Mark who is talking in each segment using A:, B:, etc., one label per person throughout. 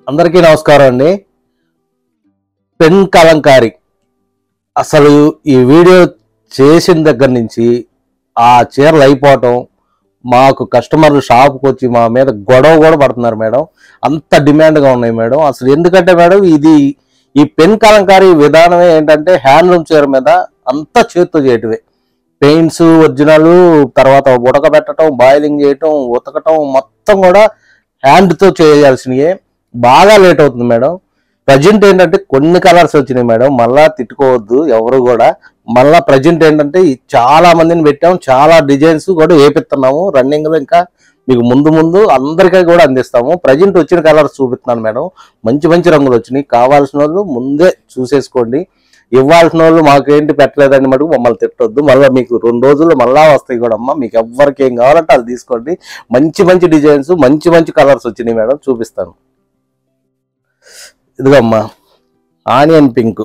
A: అందరికీ నమస్కారం అండి పెన్ కలంకారి అసలు ఈ వీడియో చేసిన దగ్గర నుంచి ఆ చీరలు అయిపోవటం మాకు కస్టమర్లు షాప్కి వచ్చి మా మీద గొడవ కూడా పడుతున్నారు మేడం అంత డిమాండ్గా ఉన్నాయి మేడం అసలు ఎందుకంటే మేడం ఇది ఈ పెన్ కలంకారీ విధానమే ఏంటంటే హ్యాండ్లూమ్ చీర మీద అంతా చేత్తో చేయటమే పెయింట్స్ ఒరిజినల్ తర్వాత ఉడకబెట్టడం బాయిలింగ్ చేయటం ఉతకటం మొత్తం కూడా హ్యాండ్తో చేయాల్సినవి బాగా లేట్ అవుతుంది మేడం ప్రజెంట్ ఏంటంటే కొన్ని కలర్స్ వచ్చినాయి మేడం మళ్ళా తిట్టుకోవద్దు ఎవరు కూడా మళ్ళా ప్రజెంట్ ఏంటంటే ఈ చాలా మందిని పెట్టాం చాలా డిజైన్స్ కూడా వేపిస్తున్నాము రన్నింగ్ లో ఇంకా మీకు ముందు ముందు అందరికీ కూడా అందిస్తాము ప్రజెంట్ వచ్చిన కలర్స్ చూపిస్తున్నాను మేడం మంచి మంచి రంగులు వచ్చినాయి కావాల్సిన వాళ్ళు ముందే చూసేసుకోండి ఇవ్వాల్సిన వాళ్ళు మాకేంటి పెట్టలేదని మటుకు మమ్మల్ని తిట్టొద్దు మళ్ళీ మీకు రెండు రోజుల్లో మళ్ళా వస్తాయి కూడా అమ్మా మీకు ఎవరికి ఏం కావాలంటే అది తీసుకోండి మంచి మంచి డిజైన్స్ మంచి మంచి కలర్స్ వచ్చినాయి మేడం చూపిస్తాను ఇదిగమ్మా ఆనియన్ పింక్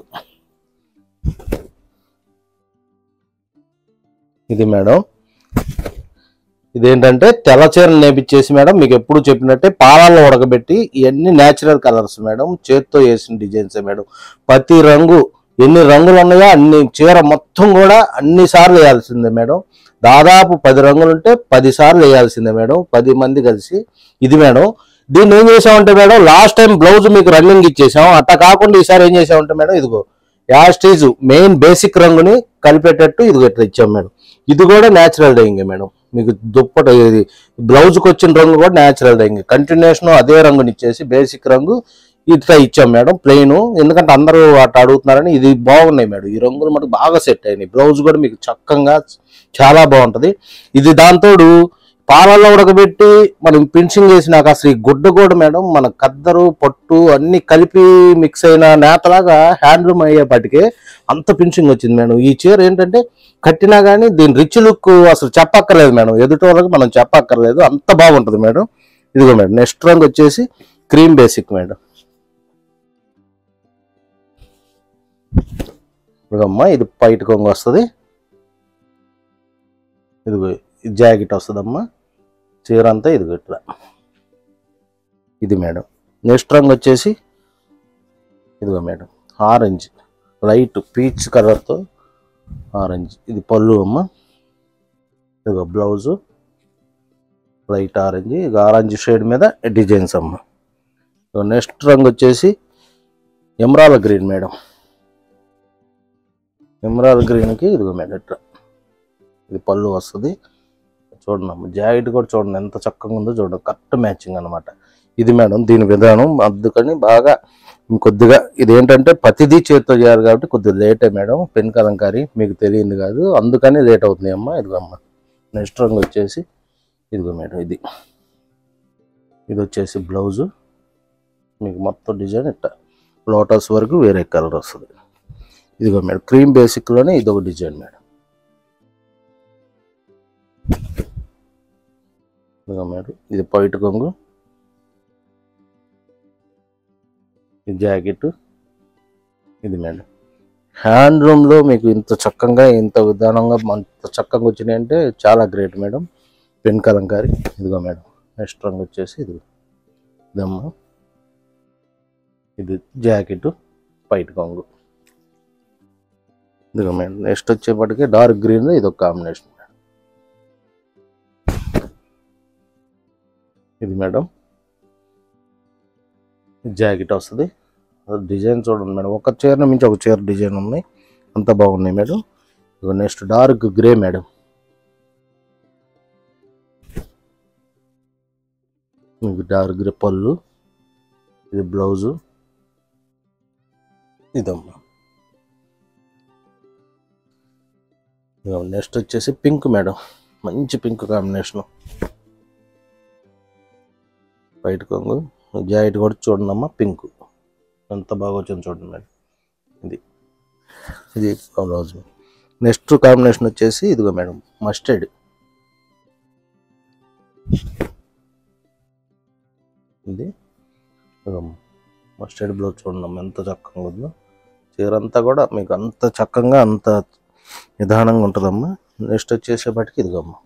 A: ఇది మేడం ఇదేంటంటే తెల్ల చీరలు నేపిచ్చేసి మేడం మీకు ఎప్పుడు చెప్పినట్టే పాలాల్లో ఉడకబెట్టి ఇవన్నీ నేచురల్ కలర్స్ మేడం చేత్తో వేసిన డిజైన్స్ మేడం ప్రతి రంగు ఎన్ని రంగులు ఉన్నాయో అన్ని చీర మొత్తం కూడా అన్ని సార్లు వేయాల్సిందే మేడం దాదాపు పది రంగులు ఉంటే పది సార్లు వేయాల్సిందే మేడం పది మంది కలిసి ఇది మేడం దీన్ని ఏం చేసామంటే మేడం లాస్ట్ టైం బ్లౌజ్ మీకు రన్నింగ్ ఇచ్చేసాం అట్లా కాకుండా ఈసారి ఏం చేసామంటే మేడం ఇదిగో యాస్టీజ్ మెయిన్ బేసిక్ రంగుని కలిపేటట్టు ఇదిగో ఇట్లా ఇచ్చాం మేడం ఇది కూడా న్యాచురల్ డైయింగ్ మేడం మీకు దుప్పట ఇది బ్లౌజ్కి వచ్చిన రంగు కూడా న్యాచురల్ డైయింగ్ కంటిన్యూషన్ అదే రంగుని ఇచ్చేసి బేసిక్ రంగు ఇట్లా ఇచ్చాం మేడం ప్లెయిన్ ఎందుకంటే అందరూ అట్లా అడుగుతున్నారని ఇది బాగున్నాయి మేడం ఈ రంగులు మనకు బాగా సెట్ అయినాయి బ్లౌజ్ కూడా మీకు చక్కగా చాలా బాగుంటది ఇది దాంతోడు పాలల్లో ఉడకబెట్టి మనం పింఛింగ్ చేసినాక అసలు ఈ గుడ్డ కూడా మేడం మన కద్దరు పట్టు అన్ని కలిపి మిక్స్ అయిన నేతలాగా హ్యాండ్లూమ్ అయ్యేపాటికే అంత పింఛింగ్ వచ్చింది మేడం ఈ చీర ఏంటంటే కట్టినా కానీ దీని రిచ్ లుక్ అసలు చెప్పక్కర్లేదు మేడం ఎదుటి వాళ్ళకి మనం చెప్పక్కర్లేదు అంత బాగుంటుంది మేడం ఇదిగో మేడం నెక్స్ట్ రంగు వచ్చేసి క్రీమ్ బేసిక్ మేడం ఇదిగమ్మా ఇది పైట్ కొంగు వస్తుంది ఇదిగో జాకెట్ వస్తుందమ్మా చీర అంతా ఇదిగో ఇట్లా ఇది మేడం నెక్స్ట్ రంగు వచ్చేసి ఇదిగో మేడం ఆరెంజ్ లైట్ పీచ్ కలర్తో ఆరెంజ్ ఇది పళ్ళు అమ్మ ఇదిగో బ్లౌజు లైట్ ఆరెంజ్ ఇక ఆరెంజ్ షేడ్ మీద డిజైన్స్ అమ్మ ఇదిగో నెక్స్ట్ రంగు వచ్చేసి ఎమరాల గ్రీన్ మేడం ఎమరాల్ గ్రీన్కి ఇదిగో మేడం ఇట్లా ఇది పళ్ళు వస్తుంది చూడండి అమ్మ జాకెట్ కూడా చూడండి ఎంత చక్కగా ఉందో చూడండి కరెక్ట్ మ్యాచింగ్ అన్నమాట ఇది మేడం దీని విధానం అందుకని బాగా కొద్దిగా ఇది ఏంటంటే ప్రతిదీ చేతితో చేయాలి కాబట్టి కొద్దిగా లేటే మేడం పెన్ కలంకారీ మీకు తెలియదు కాదు అందుకని లేట్ అవుతుంది అమ్మ ఇదిగో అమ్మ నెక్స్ట్ రంగు వచ్చేసి ఇదిగో మేడం ఇది ఇది వచ్చేసి బ్లౌజు మీకు మొత్తం డిజైన్ ఇట్ట లోటస్ వరకు వేరే కలర్ వస్తుంది ఇదిగో మేడం క్రీమ్ బేసిక్లోనే ఇది ఒక డిజైన్ మేడం ఇదిగో మేడం ఇది పైట్ కొంగు ఇది జాకెట్ ఇది మేడం హ్యాండ్లూమ్లో మీకు ఇంత చక్కగా ఇంత విధానంగా అంత చక్కగా వచ్చినాయి అంటే చాలా గ్రేట్ మేడం పెన్ కలంకారీ ఇదిగో మేడం నెక్స్ట్ రంగు వచ్చేసి ఇది ఇదమ్మా ఇది జాకెట్ పైట్ కొంగు ఇదిగో మేడం నెక్స్ట్ వచ్చేప్పటికి డార్క్ గ్రీన్ ఇది ఒక కాంబినేషన్ మేడం ఇది మేడం జాకెట్ వస్తుంది డిజైన్ చూడండి మేడం ఒక చీర మించి ఒక చీర డిజైన్ ఉన్నాయి అంత బాగున్నాయి మేడం ఇదిగో నెక్స్ట్ డార్క్ గ్రే మేడం ఇది డార్క్ గ్రే పళ్ళు ఇది బ్లౌజు ఇదమ్మా నెక్స్ట్ వచ్చేసి పింక్ మేడం మంచి పింక్ కాంబినేషన్ వైట్ కొంగు జాకెట్ కూడా చూడండి అమ్మా పింక్ ఎంత బాగా వచ్చింది చూడండి మేడం ఇది ఇది బ్లౌజ్ నెక్స్ట్ కాంబినేషన్ వచ్చేసి ఇదిగో మేడం మస్టర్డ్ ఇది మస్టర్డ్ బ్లౌజ్ చూడండి అమ్మా ఎంత చక్కగా ఉందో చీర అంతా కూడా మీకు అంత చక్కగా అంత నిదానంగా ఉంటుందమ్మా నెక్స్ట్ వచ్చేసేపటికి ఇదిగమ్మా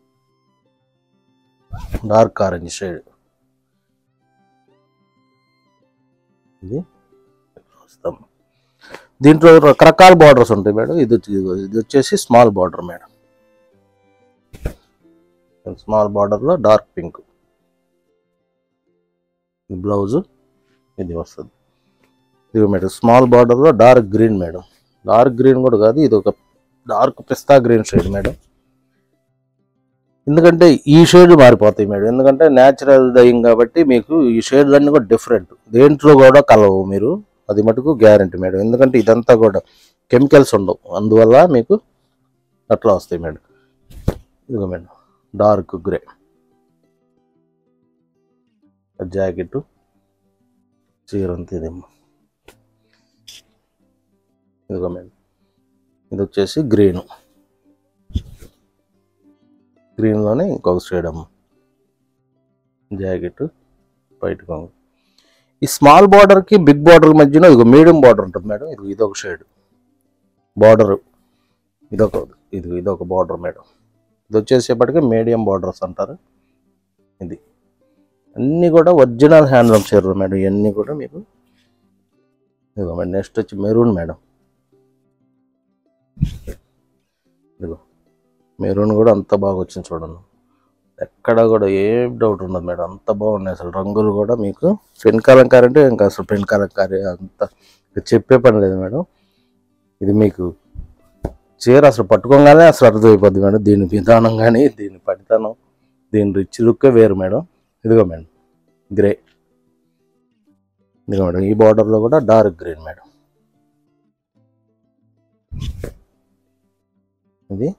A: డార్క్ ఆరెంజ్ షేడ్ ఇది వస్తాం దీంట్లో రకరకాల బార్డర్స్ ఉంటాయి మేడం ఇది వచ్చి- ఇదిగో ఇది వచ్చేసి స్మాల్ బార్డర్ మేడం స్మాల్ బార్డర్లో డార్క్ పింక్ బ్లౌజ్ ఇది వస్తుంది ఇది మేడం స్మాల్ బార్డర్లో dark green madam dark green కూడా కాదు ఇది ఒక డార్క్ పిస్తా గ్రీన్ షేడ్ మేడం ఎందుకంటే ఈ షేడ్ మారిపోతాయి మేడం ఎందుకంటే న్యాచురల్ డయింగ్ కాబట్టి మీకు ఈ షేడ్లన్నీ కూడా డిఫరెంట్ దేంట్లో కూడా కలవు మీరు అది మటుకు గ్యారంటీ మేడం ఎందుకంటే ఇదంతా కూడా కెమికల్స్ ఉండవు అందువల్ల మీకు అట్లా వస్తాయి మేడం ఇదిగో మేడం డార్క్ గ్రే జాకెట్ చీర అంతా ఇదేమో ఇదిగో మేడం ఇది వచ్చేసి గ్రీన్ గ్రీన్లోనే ఇంకొక షేడ్ అమ్మ జాకెట్ వైట్ కొంగు ఈ స్మాల్ బార్డర్కి బిగ్ బార్డర్ మధ్యన ఇదిగో మీడియం బార్డర్ ఉంటుంది మేడం ఇది ఇదొక షేడ్ బార్డర్ ఇదొక ఇది ఇదొక బార్డర్ మేడం ఇది వచ్చేసేపటికి మీడియం బార్డర్స్ అంటారు ఇది అన్నీ కూడా ఒరిజినల్ హ్యాండ్లూమ్ చీరలు మేడం ఇవన్నీ కూడా మీకు ఇదిగో మేడం నెక్స్ట్ వచ్చి మెరూన్ మేడం ఇదిగో మెరూన్ కూడా అంత బాగా వచ్చింది చూడండి ఎక్కడ కూడా ఏం డౌట్ ఉండదు మేడం అంత బాగున్నాయి అసలు రంగులు కూడా మీకు పెన్ కలంకారీ అంటే ఇంకా అసలు పెన్ కలంకారీ అంత ఇక చెప్పే పని లేదు మేడం ఇది మీకు చీర అసలు పట్టుకోగానే అసలు అర్థమైపోద్ది మేడం దీని విధానం కానీ దీని పనితనం దీని రిచ్ లుక్కే వేరు మేడం ఇదిగో మేడం గ్రే ఇదిగో మేడం ఈ బార్డర్లో కూడా డార్క్ గ్రీన్ మేడం ఇది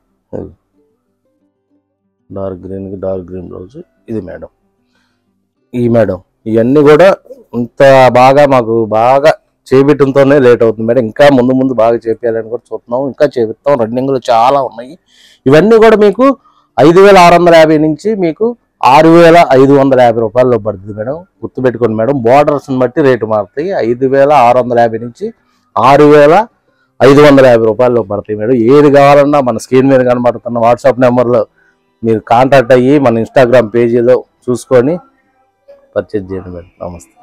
A: డార్క్ గ్రీన్కి డార్క్ గ్రీన్ బ్లౌజ్ ఇది మేడం ఈ మేడం ఇవన్నీ కూడా ఇంత బాగా మాకు బాగా చేపించడంతోనే లేట్ అవుతుంది మేడం ఇంకా ముందు ముందు బాగా చేపించాలని కూడా చూస్తున్నాం ఇంకా చేపిస్తాం రన్నింగ్లు చాలా ఉన్నాయి ఇవన్నీ కూడా మీకు ఐదు వేల ఆరు వందల యాభై నుంచి మీకు ఆరు వేల ఐదు వందల యాభై రూపాయల్లో పడుతుంది మేడం గుర్తుపెట్టుకోండి మేడం బార్డర్స్ని బట్టి రేటు మారుతాయి ఐదు వేల ఆరు వందల యాభై నుంచి ఆరు వేల ఐదు వందల యాభై రూపాయల్లో పడతాయి మేడం ఏది కావాలన్నా మన స్క్రీన్ మీద కనబడుతున్న వాట్సాప్ నెంబర్లో మీరు కాంటాక్ట్ అయ్యి మన ఇన్స్టాగ్రామ్ పేజీలో చూసుకొని పర్చేజ్ చేయండి మేడం నమస్తే